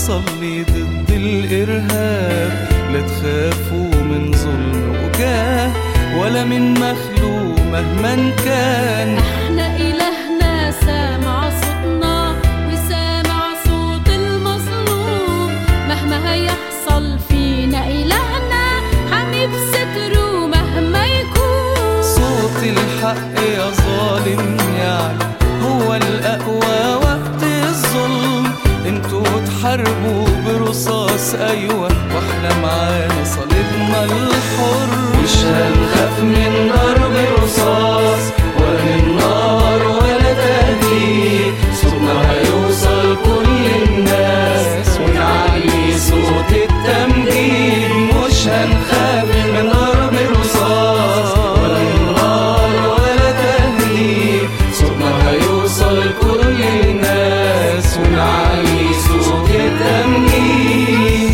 بصلي ضد الإرهاب لا تخافوا من ظلم وجاه ولا من مخلوق مهما كان احنا إلهنا سامع صوتنا وسامع صوت المظلوم مهما هيحصل فينا إلهنا حمي بستره مهما يكون صوت الحق يا ظالم يعني هو الأقوى وقت الظلم انتوا تحاربوا برصاص أيوة واحنا معانا صليبنا الحر مش هنخاف من ضرب رصاص ولا من نار ولا تهديد صوتنا هيوصل كل الناس ونعلي صوت التمجيد مش هنخاف من ضرب رصاص ولا من نار ولا تهديد صوتنا هيوصل كل الناس ونعلي صوت التمجيد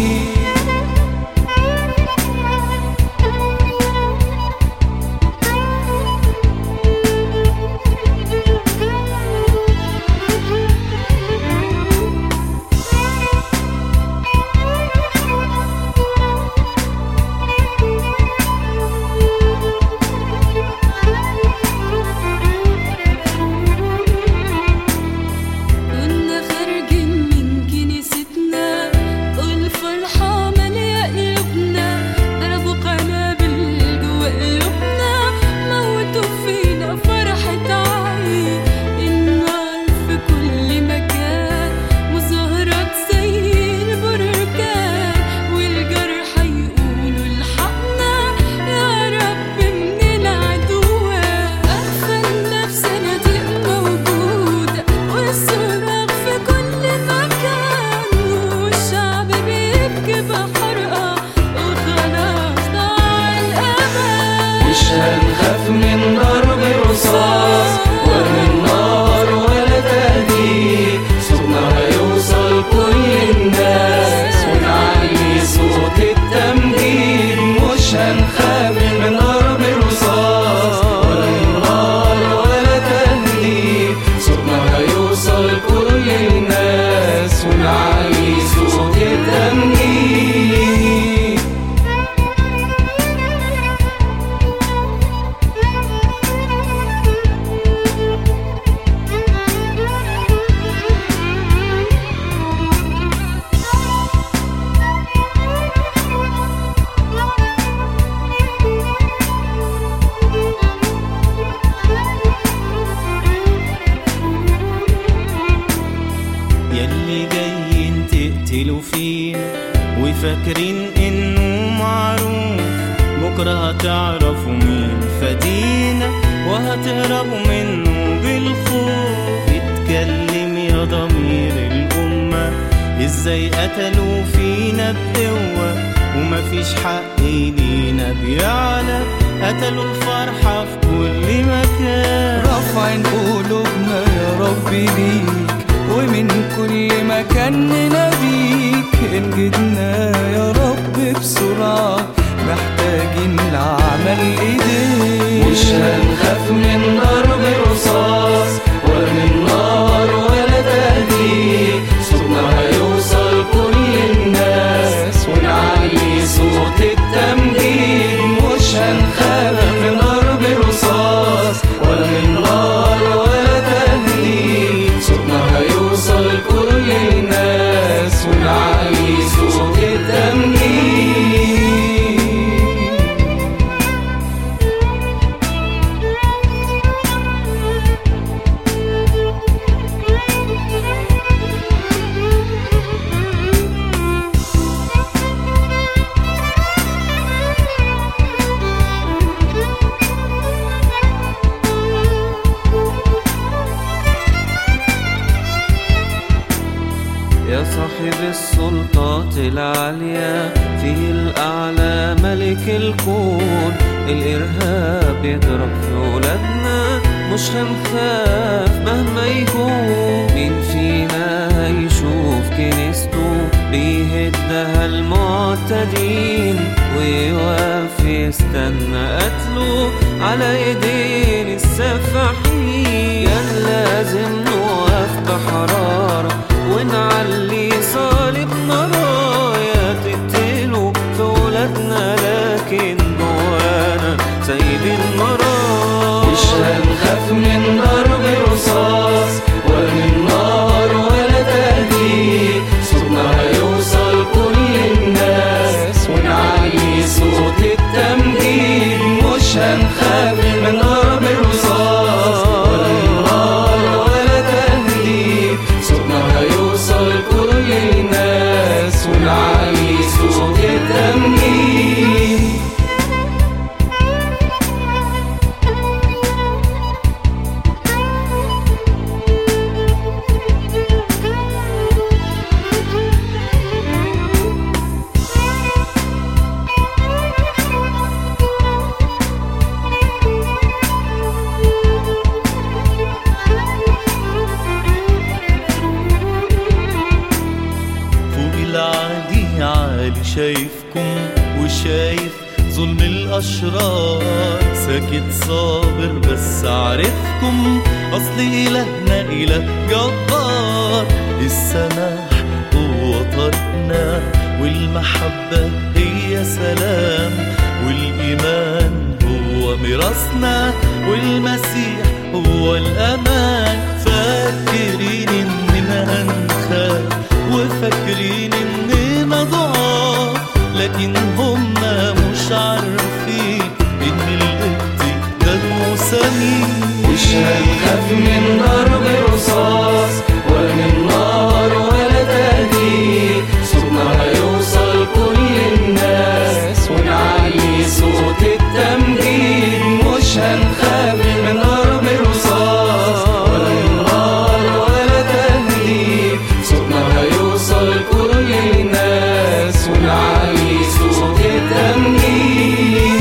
كنا خارجين من كنيستنا والفرحة مالية قلوبنا ضربوا قنابل جوا قلوبنا موتوا فينا فرحة عين النار في كل مكان مظاهرات زي البركان والجرح يقولوا الحقنا يا رب من العدوان أخفى نفسنا دي موجودة والصراخ في كل مكان والشعب بيبكي بحرقة وخلاص ضاع الأمان مش هنخاف من ضرب رصاص ولا من نار ولا تهديد صوتنا هيوصل كل الناس ونعلي صوت التمجيد مش هنخاف من ضرب رصاص ولا من نار ولا تهديد صوتنا هيوصل كل الناس ونعلي صوت التمجيد يلي جايين تقتلوا فينا وفاكرين انه معروف بكرة هتعرفوا مين فدينا وهتهربوا منه بالخوف اتكلم يا ضمير الأمة ازاي قتلوا فينا بقوة ومفيش حق لينا بيعلى قتلوا الفرحة في كل مكان رافعين قلوبنا يا رب ليك ومن كل مكان نناديك انجدنا يا رب بسرعة محتاجين لعمل ايديك مش هنخاف من ضرب رصاص ولا من نار ولا تهديد صوتنا هيوصل كل الناس ونعلي صوت التمجيد مش هنخاف من ضرب رصاص ولا من نار ولا تهديد صوتنا هيوصل كل الناس ونعلي صوت التمجيد يا صاحب السلطات العالية فيه الأعلى ملك الكون الإرهاب يضرب في ولادنا مش هنخاف مهما يكون مين فينا هيشوف كنيسته بيهدها المعتدين ويوقف يستنى قتله على ايدين السفاحين كان لازم نوقف بحرارة ونعلي صالبنا سايبين مرار مش هنخاف من ضرب رصاص ولا من نار ولا تهديد صوتنا هيوصل كل الناس ونعلي صوت التمجيد مش هنخاف من ضرب رصاص ولا من نار ولا تهديد صوتنا هيوصل كل الناس ونعلي صوت التمجيد فوق العادي عالي شايفكم وشايف ظلم الأشرار ساكت صابر بس عارفكم أصل إلهنا إله جبار السماح هو طريقنا والمحبة هي سلام والإيمان هو ميراثنا والمسيح هو الأمان فاكرين إننا هنخاف وفاكرين إننا ضعاف لكن هما مش عارفين إن القبط دمه سمين مش هنخاف من ضرب رصاص ولا من نار ولا تهديد صوتنا هيوصل كل الناس ونعلي صوت التمجيد مش هنخاف من ضرب رصاص ولا من نار ولا تهديد صوتنا هيوصل كل الناس ونعلي صوت التمجيد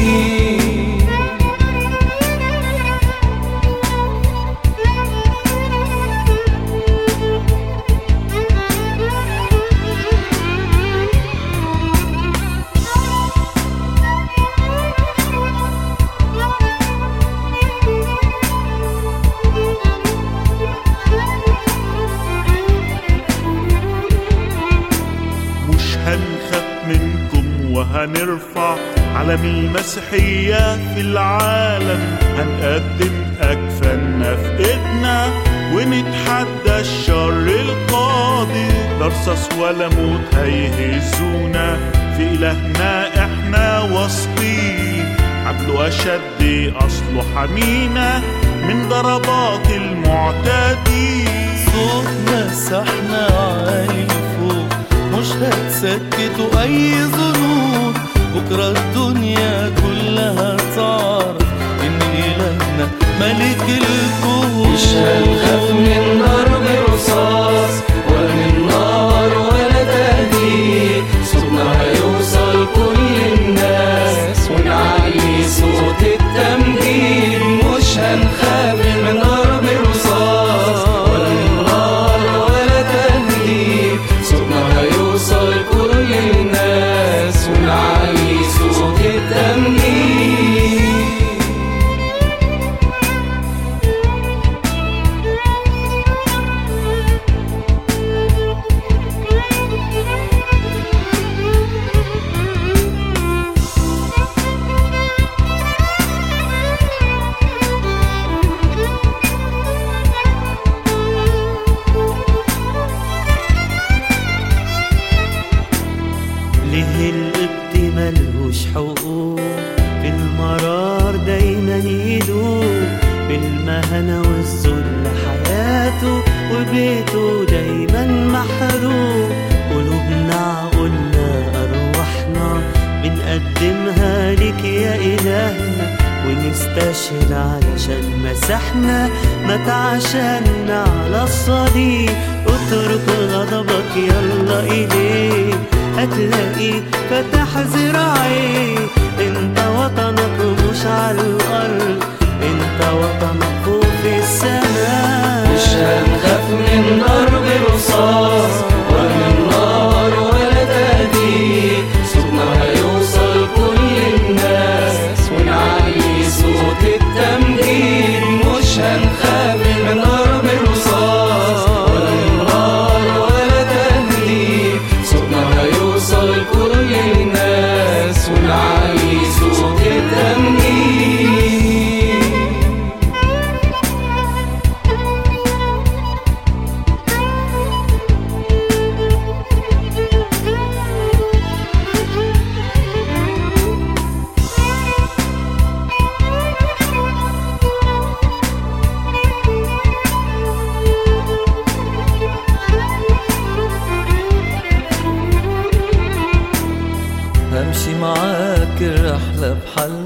مش هنخاف منكم وهنرفع علم المسيحية في العالم هنقدم أكفاننا في إيدنا ونتحدى الشر القاضي لا رصاص ولا موت هيهزونا في إلهنا إحنا واثقين عدله أشد أصله حمينا من ضربات المعتدين صوتنا سحنا عالي فوق مش هتسكتوا أي ظنون بكرة الدنيا كلها تعرف إن إلهنا ملك الكون مش هنخاف من ضرب رصاص ولا من نار ولا تهديد صوتنا هيوصل كل الناس ونعلي صوت التمجيد مش هنخاف من ضرب رصاص ولا من نار ولا تهديد صوتنا هيوصل كل الناس ونعلي صوت التمجيد ليه القبط ملهوش حقوق في المرار دايما يدوب بالمهنة والذل حياته وبيته دايما محروق قلوبنا عقولنا أرواحنا بنقدمها لك يا إلهنا ونستشهد علشان مسحنا مات عشاننا على الصليب اترك غضبك يلا إليه هتلاقيه فتح ذراعيه انت وطنك مش على الأرض انت وطنك فوق في السماء مش هنخاف من ضرب رصاص ولا من نار ولا تهديد صوتنا هيوصل كل الناس ونعلي صوت التمجيد مش هنخاف من ضرب رصاص ولا من نار ولا تهديد صوتنا هيوصل كل الناس ونعلي صوت التمجيد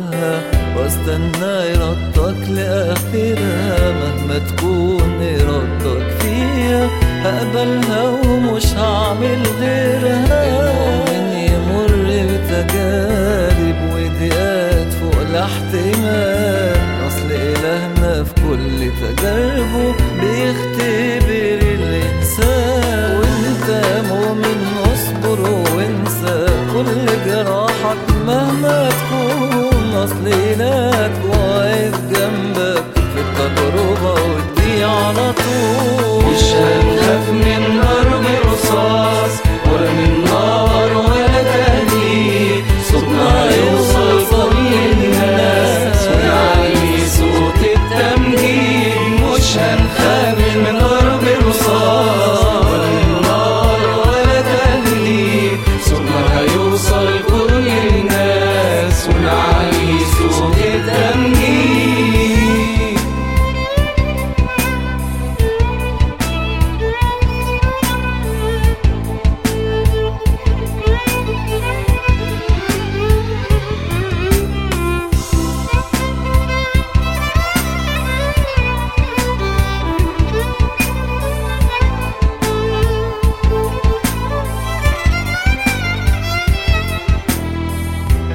أولها واستنى إرادتك لآخرها مهما تكون إرادتك فيها هقبلها ومش هعمل غيرها المؤمن يمر بتجارب وضيقات فوق الاحتمال أصل إلهنا في كل تجاربه بيختبر الإنسان وانت مؤمن اصبر وانسى كل جراحك مهما تكون أصل إلهك واقف جنبك في التجربة ودي على طول مش هنخاف من ضرب رصاص ولا من نار ولا تهديد صوتنا هيوصل كل الناس ونعلي صوت التمجيد مش هنخاف من ضرب رصاص ولا من نار ولا تهديد صوتنا هيوصل كل الناس ونعلي صوت التمجيد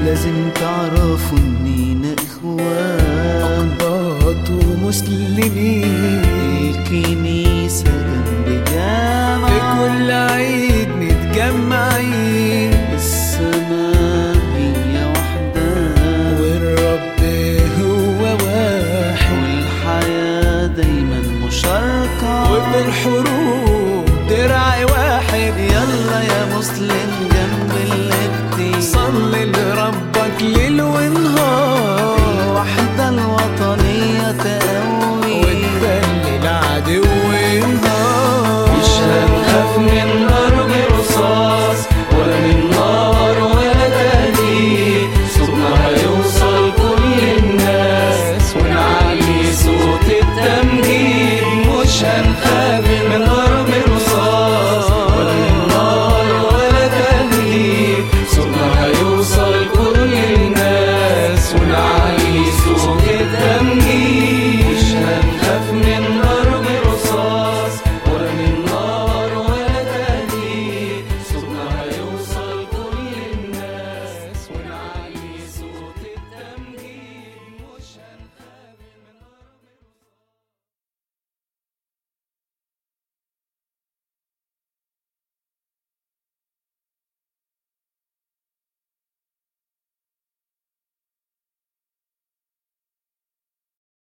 لازم تعرفوا اننا اخوان اقباط ومسلمين